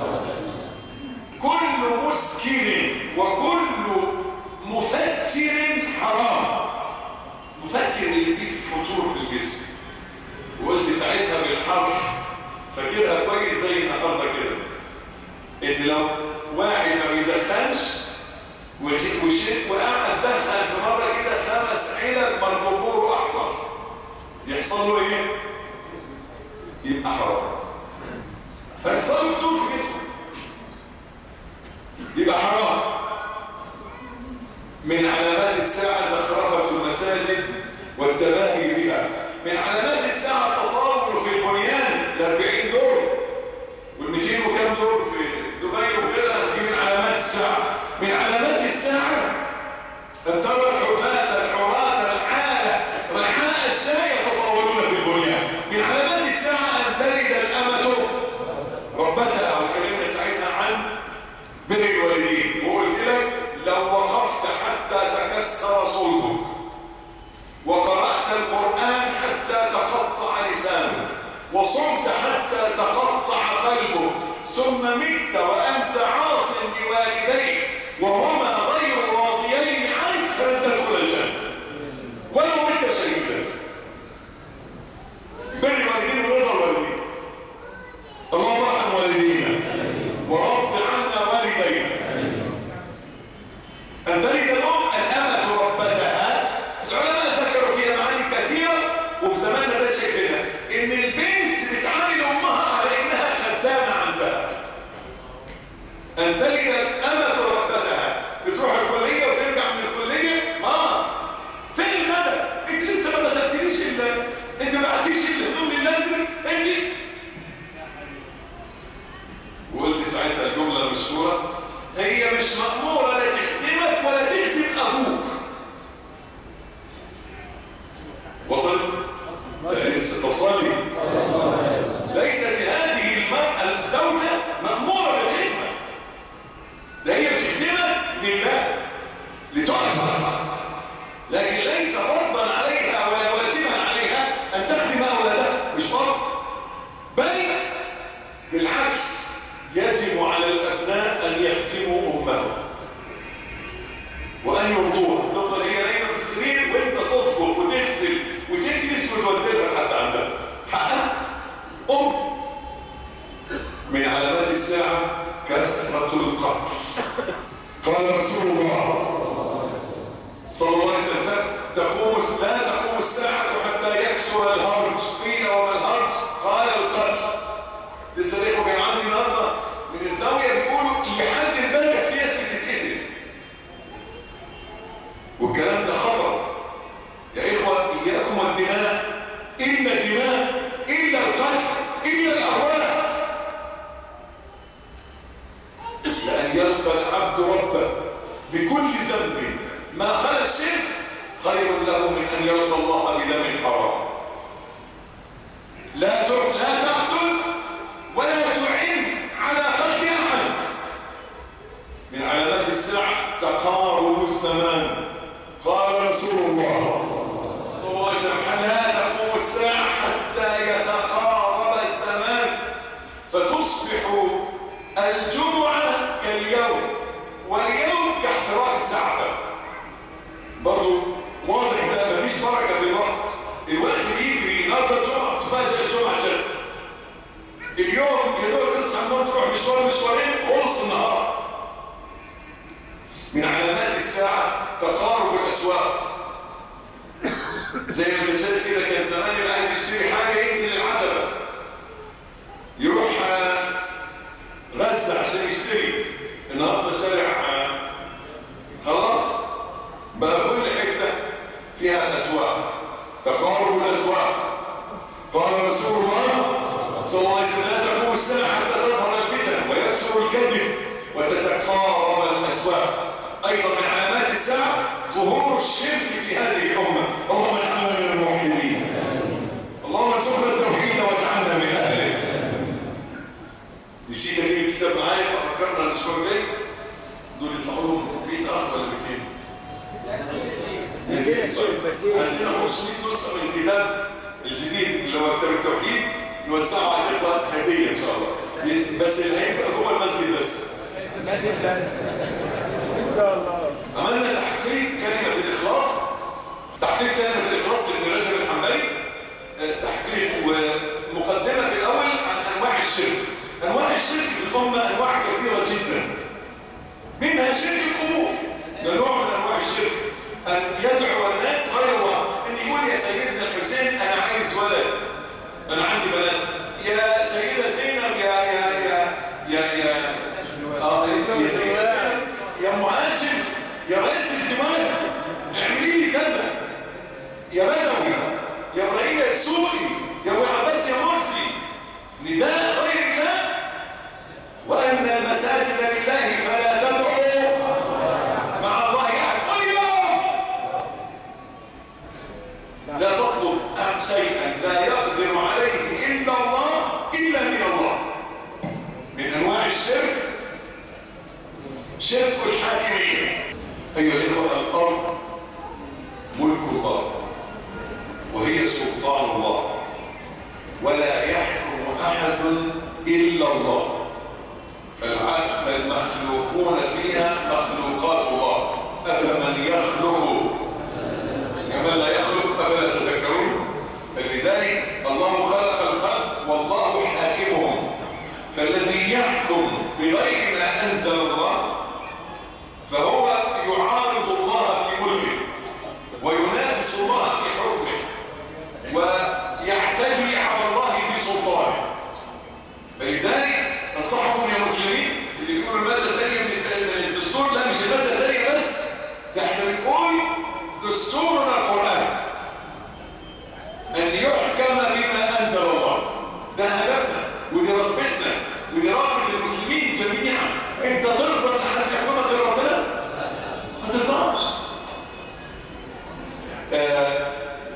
كل مسكر وكل مفتر حرام مفتر اللي بيه فتور في الجسم وقلت ساعتها بالحرف فاكرها كويس زي النهارده كده ان لو واحد ما بيدخنش وشيء وقعد دخل في مره كده خمس علب مربوبور احمر يحصل له ايه؟ يبقى حرام فيحصل له فتور في جسمه يبقى حرام من علامات الساعة زخرفة المساجد والتباهي بها من علامات الساعة التطاول في البنيان الأربعين دور والمئتين وكام دور في دبي وكده دي من علامات الساعة من علامات الساعة أن ترى الحفاة العراة العالة رعاء الشاي يتطاولون في البنيان من علامات الساعة أن تلد الأمة ربتها وكلمنا ساعتها عن بر الوالدين وقلت لك لو وقفت حتى تكسر صلبك وقرأت القرآن حتى تقطع لسانك وصمت حتى تقطع قلبك ثم مت وأنت عاص بوالديك وهما غير راضيين عنك فلن تدخل الجنة ولو مت شهيدا بر الوالدين ورضا الوالدين اللهم ارحم والدينا ورد عنا والدينا أن تلد الأم الأمة ربتها العلماء ذكروا فيها معاني كثيرة وفي زماننا ده شايفينها إن البنت بتعامل أمها على إنها خدامة عندها أن تلد الأمة ربتها بتروح الكلية وترجع من الكلية ماما فين المدى؟ أنت لسه ما مسكتنيش إلا أنت ما بعتيش الهدوم لله أنت وقلت ساعتها الجملة المشهورة هي مش مأمورة لا تخدمك ولا تخدم أبوك وصلت؟ لا لسه توصلي ليست هذه المرأة الزوجة مأمورة بالخدمة ده هي بتخدمك لله لتعصر لكن ليس فرضا عليها ولا واجبا عليها أن تخدم أولادها مش فرض بل بالعكس يجب على الأبناء أن يخدموا أمهم وأن يرضوها تفضل هي نايمة في السرير وأنت تطبخ وتغسل وتكنس وتوديها لحد عندها حقها أم من علامات الساعة كثرة القبر قال رسول الله صلى الله عليه وسلم تقوم لا تقوم الساعة حتى يكسر الهرج قيل وما الهرج قال القتل لسه لقوا كان عندي النهارده من الزاويه بيقولوا لحد امبارح في ناس بتتقتل والكلام ده خطر يا اخوه اياكم والدماء الا الدماء الا القتل الا الاهواء لان يلقى العبد ربه بكل ذنب ما خلا الشرك خير له من ان يلقى الله بدم حرام لا لا تقتل ولا تعين على قتل احد من علامات الساعه تقارب الزمان قال رسول الله صلى الله عليه وسلم لا تقوم الساعه حتى يتقارب الزمان فتصبح الجمعه كاليوم واليوم كاحتراق الزعفر مشوار مشوارين خلص النهار من علامات الساعة تقارب الأسواق زي المثال كده كان زمان اللي عايز يشتري حاجة ينزل العتبة يروح آه، غزة عشان يشتري النهارده شارع آه، خلاص بقى كل حتة فيها أسواق تقارب الأسواق قال رسول الله صلى الله عليه وسلم لا تقوم الساعة حتى تظهر الفتن ويكسر الكذب وتتقارب الأسواق أيضا من علامات الساعة ظهور الشرك في هذه الأمة اللهم اجعلنا من الموحدين اللهم ارزقنا التوحيد واجعلنا من أهله نسيت اجيب الكتاب معايا ففكرنا الاسبوع الجاي دول يطلعوا لهم 100 اخ ولا 200 عندنا 500 نسخه من الكتاب الجديد اللي هو كتاب التوحيد نوزعه على الاخوه هديه ان شاء الله بس اللي هيبقى جوه المسجد بس ماشي بس ان شاء الله عملنا تحقيق كلمه الاخلاص تحقيق كلمه الاخلاص لابن رجب الحنبلي آه، تحقيق ومقدمه في الاول عن انواع الشرك انواع الشرك في الامه انواع كثيره جدا منها شرك القبور ده نوع من انواع الشرك ان يدعو الناس غير الله ان يقول يا سيدنا الحسين انا عايز ولد انا عندي بنات يا سيده زينب يا يا يا يا يا اه يا سيده زينب يا ام هاشم يا رئيس الدماء اعملي لي كذا يا بدوي يا ابراهيم يا السوري يا ابو عباس يا مرسي نداء غير الله وان المساجد لله فلا تدعوا مع الله احد قل اليوم لا تطلب شيئا لا يقدر عليه الا الله الا من الله من انواع الشرك شرك الحاكميه ايها الاخوه الارض ملك الله وهي سلطان الله ولا يحكم احد الا الله فالعقل المخلوقون فيها مخلوقات الله افمن يخلق كما لا يخلق افلا تذكرون فلذلك الله خلق الخلق والله حاكمهم فالذي يحكم بغير ما انزل الله فهو يعارض الله في ملكه وينافس الله في حكمه ويعتدي على الله في سلطانه فلذلك انصحكم يا مسلمين اللي بيقولوا الماده الثانيه من الت- من الدستور لا مش الماده الثانيه بس ده احنا بنقول دستورنا القران ان يحكم بما انزل الله ده هدفنا ودي رغبتنا ودي رغبه المسلمين جميعا انت ترضى ان حد يحكمك غير ربنا ما ترضاش آه،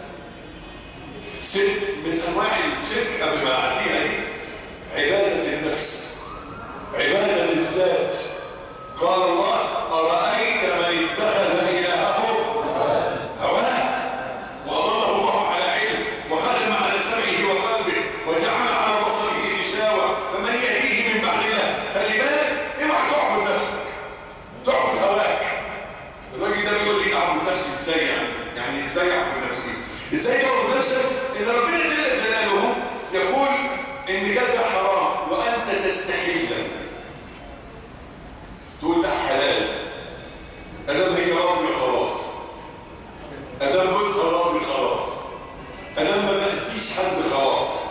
ست من انواع الشرك قبل ما اعديها دي عباده النفس عباده الذات قال الله ارايت من اتخذ الهه هواه واضله الله على علم وختم على سمعه وقلبه وجعل على بصره غشاوه فمن يهديه من بعد الله خلي بالك اوعى تعبد نفسك تعبد هواك الراجل ده بيقول لي اعبد نفسي ازاي يعني يعني ازاي اعبد نفسي ازاي تعبد نفسك ان ربنا جل جلاله يقول ان كذا حرام وانت تستحله تقول لا حلال ادام هي راضيه خلاص ادام جوزها راضي خلاص ادام ما بأسيش حد خلاص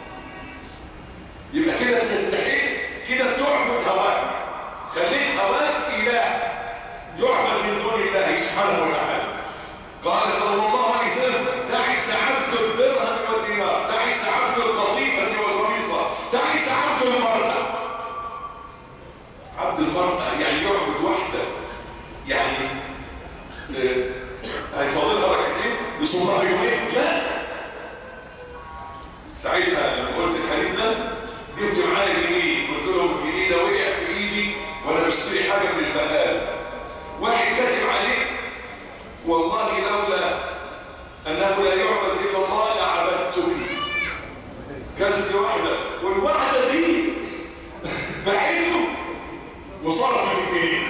يبقى كده تستحيل كده بتعبد هواك خليت هواك اله يعبد من دون الله سبحانه وتعالى قال صلى الله عليه وسلم تعس عبد الدرهم والدينار تعس عبد القطيفة والخميصة تعس عبد المرأة عبد المرأة يعني يعبد وحده يعني آه، هيصلي لها ركعتين يصوم لها يومين لا ساعتها لما قلت الحديث ده جبت معايا جنيه قلت له الجنيه ده وقع في ايدي وانا بشتري حاجه من البقال واحد كاتب عليه والله لولا انه لا يعبد الا الله لعبدتك كاتب لي واحده والواحده دي بعته وصرفت الجنيه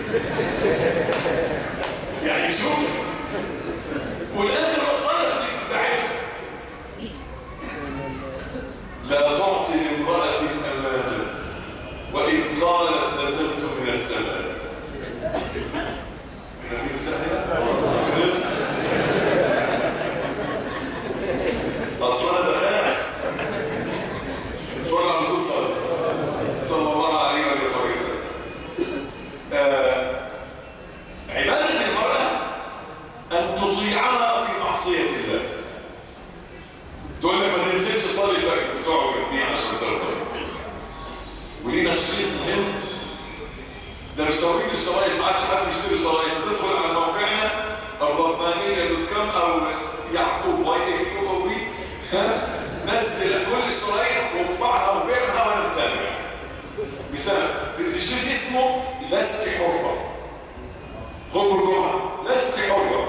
يعني شوف والاخر وصلت بعته لا تعطي لامرأة أمانا وإن قالت نزلت من السماء احنا في مساحة نفسي أصلا دخل صلى على الرسول صلى صلى الله عليه وسلم آه، عبادة المرأة أن تطيعها في معصية الله تقول لك ما تنزلش تصلي الفجر تقعد جنبي عشان ترضى ولينا شريط مهم ده مش توقيت الشرايط ما عادش حد يشتري شرايط تدخل على موقعنا الربانية دوت كوم او يعقوب واي اي كيو او بي نزل كل الشرايط واطبعها وبيعها وانا مسامع مثال الشريط اسمه لست حرة خد الجمعة لست حرة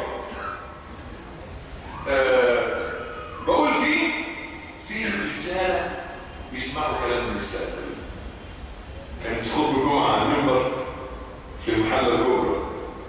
آه بقول فيه في رجال بيسمعوا كلام النساء كانت خطبة جمعة على المنبر في المحلة الكبرى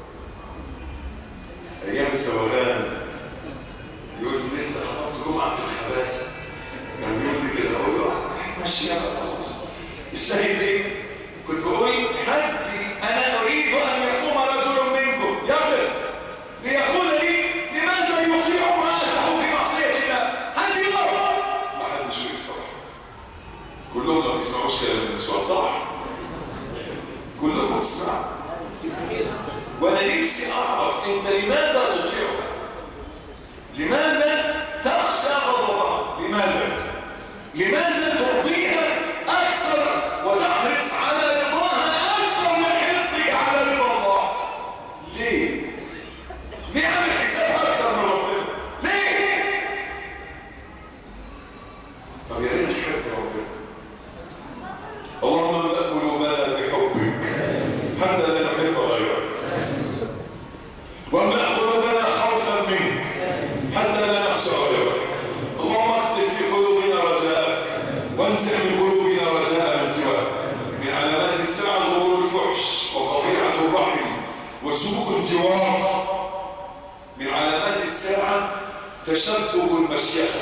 أيام السوغان يقول لي لسه خطبت جمعة في الخباسة كان بيقول لي كده أقول له ماشي خلاص الشاهد إيه؟ كنت بقول حدي أنا أريد أن يقوم رجل منكم يقف ليقول لي لماذا يطيع امرأته في معصية الله؟ هذه الله ما حدش يقول صراحة كلهم ما بيسمعوش كلام النسوان صح؟ كلكم تسمعوا وانا نفسي اعرف انت لماذا تطيعها لماذا تخشى غضبها لماذا لماذا ترضيها اكثر وتحرص على رضاها اكثر من حرصك على رضا الله ليه ليه عامل حساب اكثر من ربنا ليه طب يا ريت تحب ربنا اللهم املأ قلوبنا بحبك حتى لا نحب غيرك واملأ قلوبنا خوفا منك حتى لا نخشى غيرك اللهم اكتب في قلوبنا رجاءك وانزع من قلوبنا رجاء من سواك من علامات الساعة ظهور الفحش وقطيعة الرحم وسوء الجوار من علامات الساعة تشبب المشيخة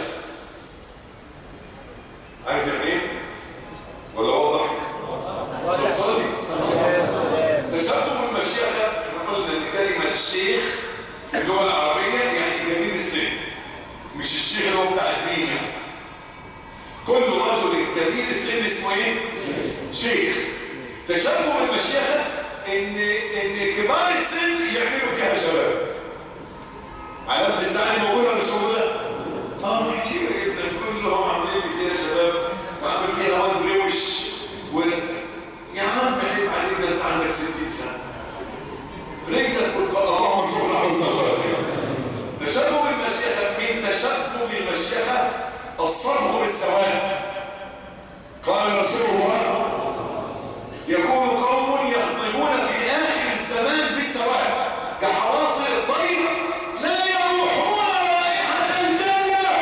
عارف يعني ايه؟ ولا واضح؟ طب صلي تشبب المشيخة احنا قلنا ان كلمة الشيخ في اللغة العربية يعني كبير السن مش الشيخ اللي هو بتاع الدين كل رجل كبير السن اسمه ايه؟ شيخ تشبه المشيخة ان ان كبار السن يعملوا فيها شباب علامة الساعة دي موجودة ولا مش موجودة؟ اه كتير جدا كلهم عاملين فيها شباب وعامل فيها واد روش و يا عم عيب عليك ده انت عندك 60 سنة رجلك والقضاء اللهم ارزقنا حسن الخاتمة تشبه بالمشيخة من تشبه المشيخة الصرخ بالسواد قال رسول الله يكون قوم يخطبون في آخر الزمان بالسواد كحواصل الطير لا يروحون رائحة الجنة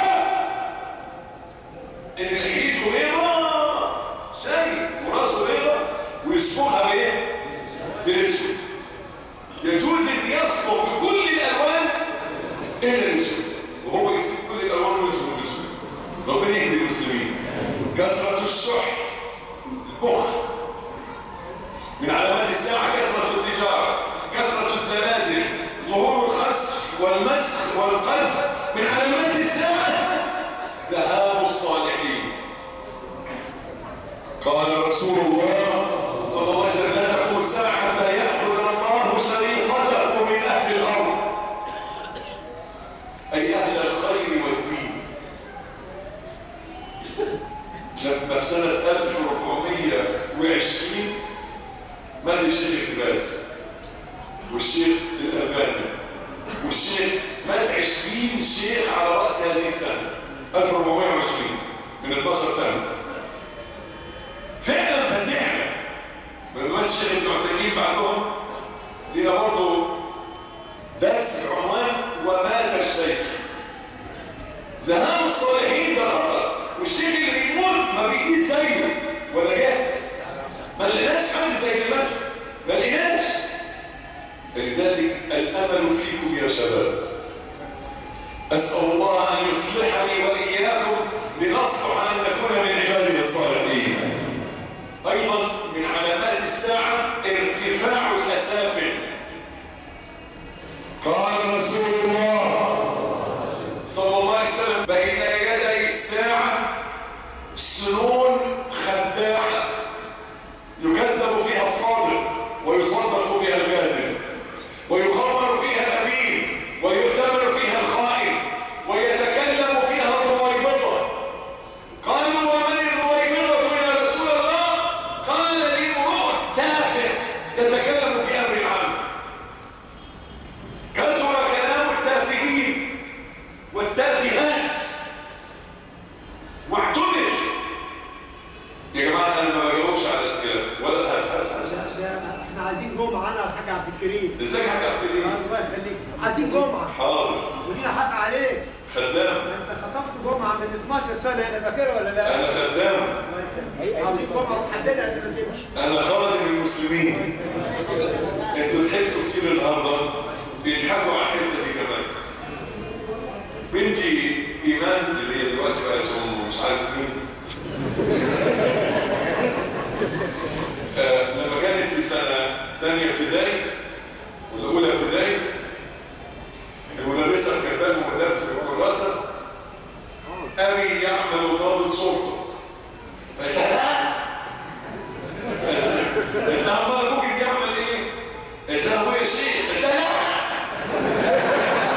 إن لقيته بيضة شاي وراسه بيضة ويصبغها بايه؟ بالاسود يجوز ان يصبغ بكل الالوان الا الاسود وهو يسيب كل الالوان ويصبغ بالاسود ربنا يهدي المسلمين كثرة الشح البخل من علامات الساعة كثرة التجارة كثرة الزلازل ظهور الخسف والمسخ والقذف من علامات الساعة ذهاب الصالحين قال رسول الله صلى الله عليه وسلم لا تقوم الساعة حتى يأخذ الله سريقته من أهل الأرض أي أهل الخير والدين لما في سنة 1420 مات الشيخ الكباس والشيخ الألباني والشيخ مات 20 شيخ على رأس هذه السنة 1420 من 12 سنة فعلا فزعنا من مات الشيخ ابن عثيمين بعدهم لنا برضه درس عنوان ومات الشيخ ذهاب الصالحين ده خطر والشيخ اللي بيموت ما بيجيش زيه ولا جه ما لقيناش حد زي اللي مات ما لقيناش لذلك الامل فيكم يا شباب اسال الله ان يصلحني واياكم لنصلح ان نكون من عباده الصالحين ايضا من سنون خداعة يكذب فيها الصادق ويصدق فيها الكاذب ويخبر فيها الأمين ويؤتمر فيها الخائن ويتكلم فيها الرويبضة قالوا ومن الرويبضة يا رسول الله قال لي امرؤ تافه يتكلم في أمر العام كثر كلام التافهين والتافهات واعتمر يا جماعة أنا ما بجاوبش على الأسئلة ولا هات هات هات هات احنا عايزين جمعه انا والحاج عبد الكريم ازيك يا حاج عبد الكريم الله يخليك عايزين جمعه حاضر ولينا حق عليك خدام انت خطبت جمعه من 12 سنه انا فاكرها ولا لا؟ أنا خدام الله يخليك عايزين جمعه محدده قبل ما تمشي أنا خادم المسلمين أنتوا ضحكتوا كتير النهاردة بيضحكوا على الحتة دي كمان بنتي إيمان اللي هي دلوقتي بقت أم مش عارف مين آه لما كانت في سنة تانية ابتدائي ولا أولى ابتدائي المدرسة كتبت لهم درس في الكراسة أبي يعمل ضابط شرطة فقالت لها لا قالت لها امال ابوك بيعمل ايه؟ قالت لها ابويا شيخ قالت لها لا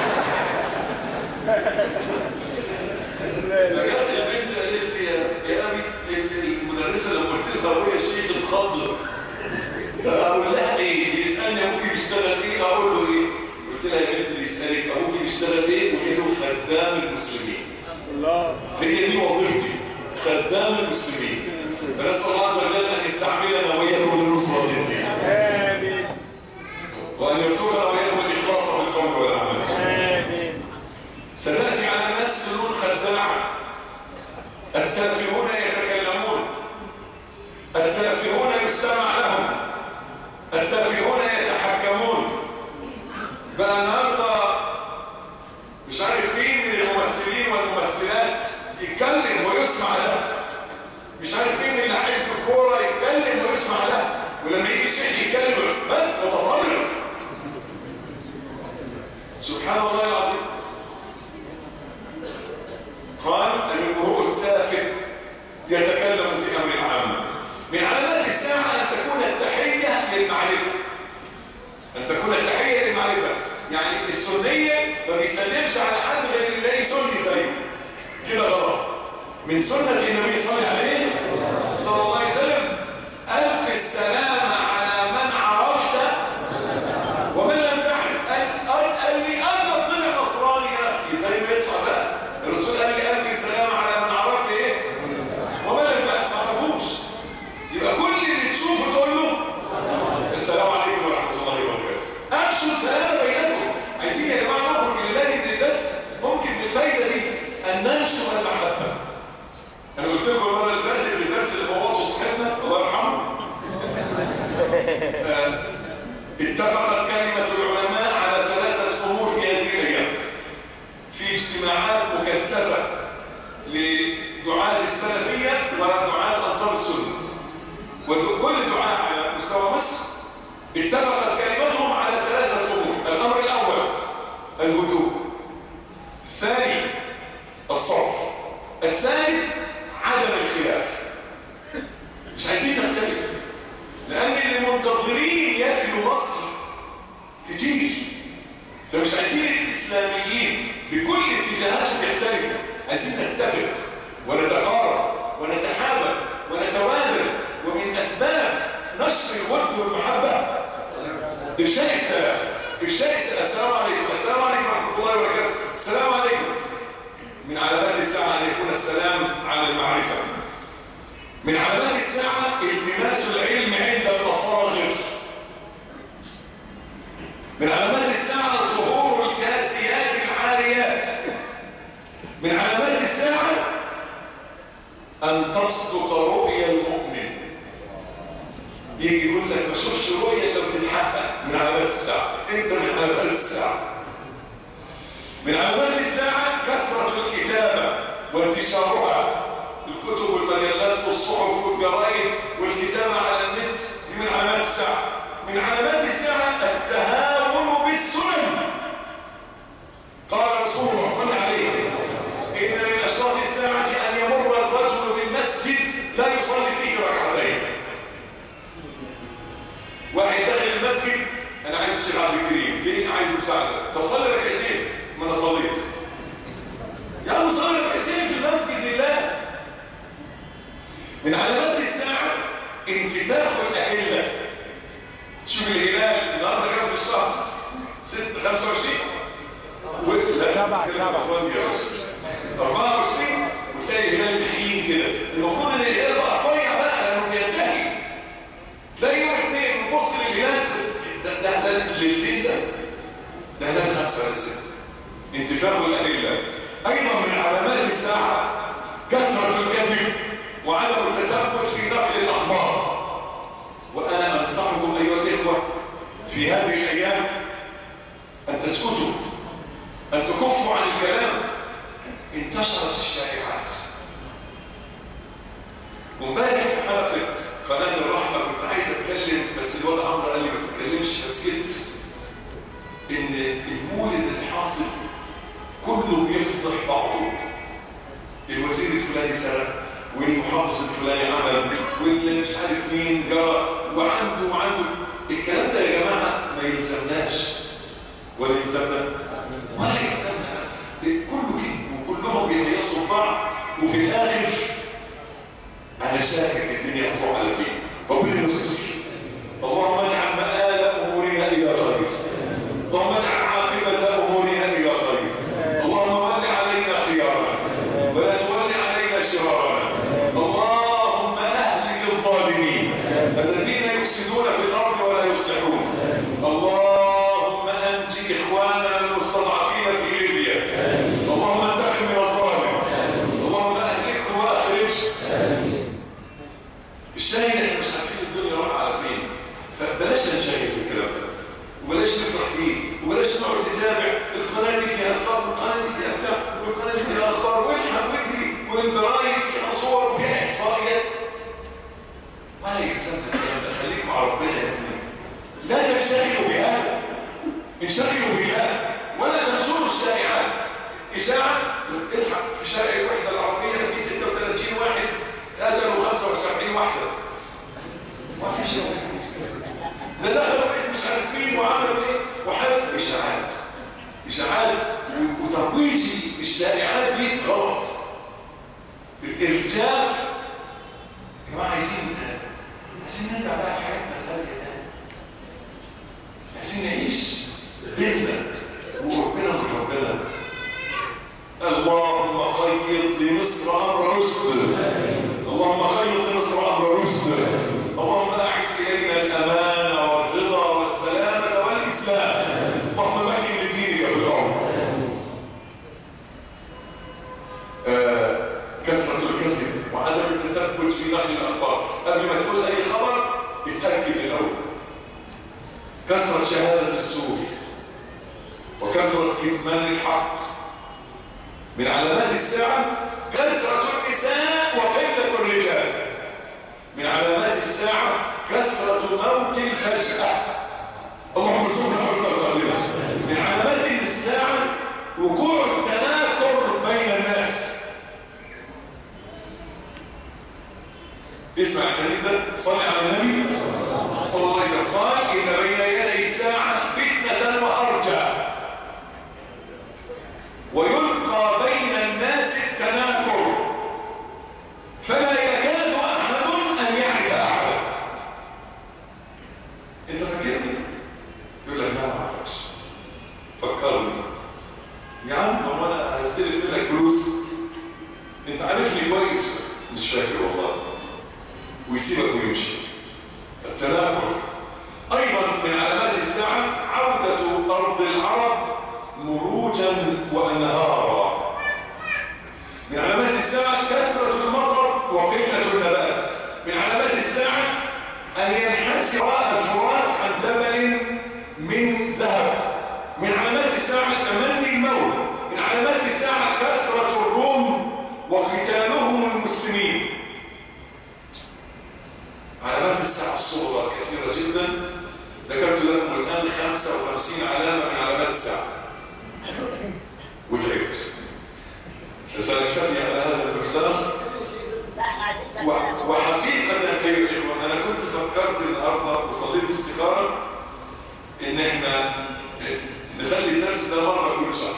فجت البنت قالت لي يا يا ابي المدرسه لما قلت لها ابويا شيخ اتخضت فاقول لها ايه؟ يسالني ابوكي بيشتغل ايه؟ اقول له ايه؟ قلت لها يا بنت اللي يسالك ابوكي بيشتغل ايه؟ قولي له خدام المسلمين الله هي دي وظيفتي خدام المسلمين فنسال الله عز وجل ان يستعملنا واياكم لنصره الدين آمين وأن يرزقنا وإياكم الإخلاص في القول والعمل آمين ستأتي على الناس سنون خداعة التافهون يتكلمون التافهون يستمع لهم التافهون يتحكمون بقى النهارده مش عارف مين من الممثلين والممثلات يتكلم ويسمع له مش عارف مين من لعيبه الكوره يتكلم ويسمع له ولما يجي الشيخ يتكلم بس متطرف سبحان الله العظيم قال المرء التافه يتكلم في امر العامه من علامات الساعه ان تكون التحيه للمعرفه ان تكون التحيه للمعرفه يعني السنيه ما بيسلمش على حد غير اللي يلاقي سني زيه كده غلط من سنه النبي صلى الله عليه صلى الله عليه وسلم الق السلام على من عرفت ومن لم تعرف قال قال قال لي انا طلع نصراني يا اخي زي ما يطلع بقى الرسول قال لي القي السلام على من عرفت ايه ومن لم تعرف ما عرفوش يبقى كل اللي تشوفه تقول له السلام عليكم ورحمه الله وبركاته افشوا السلام بينكم عايزين يا جماعه نخرج من الليله من الدرس ممكن بالفايده دي ان ننشر المحبه انا قلت لكم المره اللي فاتت في الدرس اللي بوظوا صحتنا الله يرحمه آه، اتفقت كلمة العلماء على ثلاثة أمور في هذه الأيام في اجتماعات مكثفة لدعاة السلفية ودعاة أنصار السنة وكل الدعاة على مستوى مصر اتفقت كلمتهم على ثلاثة أمور الأمر الأول الهدوء الثاني الصرف الثالث عدم الخلاف مش عايزين نختلف لأن اللي منتظرين ياكلوا مصر كتير فمش عايزين الإسلاميين بكل اتجاهاتهم يختلفوا عايزين نتفق ونتقارب ونتحابب ونتوالد ومن أسباب نشر الود والمحبة إفشاء السلام إفشاء السلام السلام عليكم السلام عليكم ورحمة الله وبركاته السلام عليكم من علامات الساعة أن يكون السلام على المعرفة من علامات الساعة التماس العلم عند المصاغر من علامات الساعة ظهور الكاسيات العاريات من علامات الساعة أن تصدق رؤيا المؤمن يجي يقول لك ما شوفش رؤيا لو تتحقق من علامات الساعة انت من علامات الساعة من علامات الساعة كثرة الكتابة وانتشارها الكتب والمجلات والصحف والجرائد والكتابة على النت دي من علامات الساعة من علامات الساعة التهاون بالسنن قال رسول الله صلى الله عليه إن من أشراط الساعة أن يمر الرجل بالمسجد من علامات الساعة انتفاخ الأهلة شوف الهلال النهارده كام في الشهر؟ 6 25 و... لا سبعة، كده سبعة. أخوان يا باشا. 24 وتلاقي الهلال تخين كده المفروض ان الهلال بقى رفيع بقى لانه بينتهي تلاقي يوم اثنين نبص للهلال ده ده هلال الليلتين ده ده هلال خمسة ولا ستة انتفاخ الأدلة أيضا من علامات الساعة كثرة الكذب وعدم التثبت في نقل الأخبار وأنا أنصحكم أيها الإخوة في هذه الأيام أن تسكتوا أن تكفوا عن الكلام انتشرت الشائعات وامبارح في حلقة قناة الرحمة كنت عايز أتكلم بس الواد عمرو قال لي ما تتكلمش فسكت إن المولد الحاصل كله بيفضح بعضه الوزير الفلاني سرق والمحافظ الفلاني عمل واللي مش عارف مين جرى وعنده وعنده الكلام ده يا جماعة ما يلزمناش ولا يلزمنا ولا يلزمنا كله كذب وكلهم بيهيصوا بعض وفي الآخر أنا شاكك الدنيا هتروح على فين ربنا يستر اللهم اجعل مآل أمورنا إلى خير اللهم اجعل عاقبة أمورنا إلى خير اللهم ول علينا خيارنا ولا تول علينا شرارنا اللهم أهلك الظالمين الذين يفسدون في الأرض ولا يصلحون اللهم أنجي إخواننا المستضعفين في ليبيا اللهم انتقم من الظالم اللهم أهلكه وأخرجه الشاهد احنا مش عارفين الدنيا رايحه على فين فبلاش ننشغل بالكلام ده وبلاش نفرح بيه وبلاش نقعد نتابع القناه دي فيها القاب والقناه دي فيها بتاع والقناه دي فيها اخبار والحق واجري والجرايد فيها صور وفيها احصائيات ولا يلزمنا الكلام ده خليك مع ربنا يا ابني لا تنشغلوا بهذا انشغلوا بالله ولا تنشروا الشائعات اشاعه الحق في شارع الوحده العربيه في 36 واحد قتلوا 75 واحده ما في شيء ده دخلوا بيت مش عارف مين وعملوا ايه وحل اشاعات اشاعات و- وترويج الشائعات دي غلط الارجاف يا جماعه عايزين عايزين نرجع بقى حياتنا الهاديه تاني عايزين نعيش بيننا وربنا من ربنا اللهم قيض لمصر امر رشد اللهم قيض لمصر امر رشد اللهم اعد الينا الامان والرضا والسلامه والاسلام اللهم مكن لدينك في الارض آه، كثرة الكذب وعدم التثبت في نقل الأخبار قبل ما تقول أي خبر اتأكد الأول كثرة شهادة الزور وكثرة كتمان الحق من علامات الساعة كثرة النساء وقلة الرجال من علامات الساعة كثرة موت الفجأة اللهم ارزقنا حسن الخاتمة من علامات الساعة وقوع التناكر بين الناس اسمع الحديث ده صلي على النبي صلى الله عليه وسلم قال إن بين يدي الساعة فتنة وأرجى ويلقى بين الناس التناكر فلا يكاد أحد أن يعرف أحدا أنت فاكرني؟ يقول لك لا ما أعرفش فكرني يا عم هو أنا هستلف منك فلوس أنت عارفني كويس مش فاكر والله ويسيبك ويمشي التناكر أيضا من علامات الساعة عودة أرض العرب مروجا وأنهارا من علامات الساعة كثرة المطر وقلة النبات من علامات الساعة أن ينحسر الفرات عن جبل من ذهب من علامات الساعة تمني الموت من علامات الساعة كثرة الروم وقتالهم المسلمين علامات الساعة الصغرى كثيرة جدا ذكرت لكم الآن 55 علامة من علامات الساعة وتعبت فسنكتفي على هذا المقدار و- وحقيقة أيها الإخوة أنا كنت فكرت النهاردة وصليت استخارة إن إحنا نخلي الدرس ده مرة كل شهر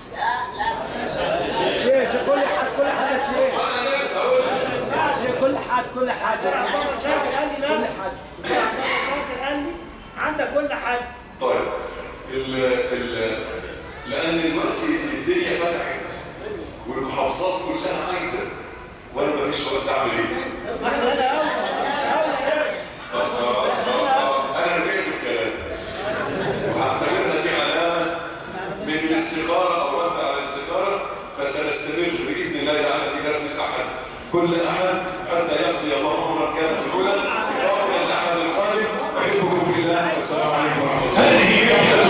شيخ كل حاجة كل حاجة شيخ أنا ناس هقول شيخ كل حاجة حد كل حد بابا شاكر قال لي لا كل حد بابا شاكر قال لي عندك كل حد طيب ال ال لان دلوقتي الدنيا فتحت والمحافظات كلها عايزه وانا مفيش وقت اعمل ايه؟ ما احنا هنا اول اول انا رجعت الكلام وهعتبرها دي علامه من الاستخاره او رد على الاستخاره فسنستمر باذن الله تعالى في درس الاحد كل احد حتى يقضي الله امرا كان في العلا لقاء الاحد القادم احبكم في الله السلام عليكم ورحمه الله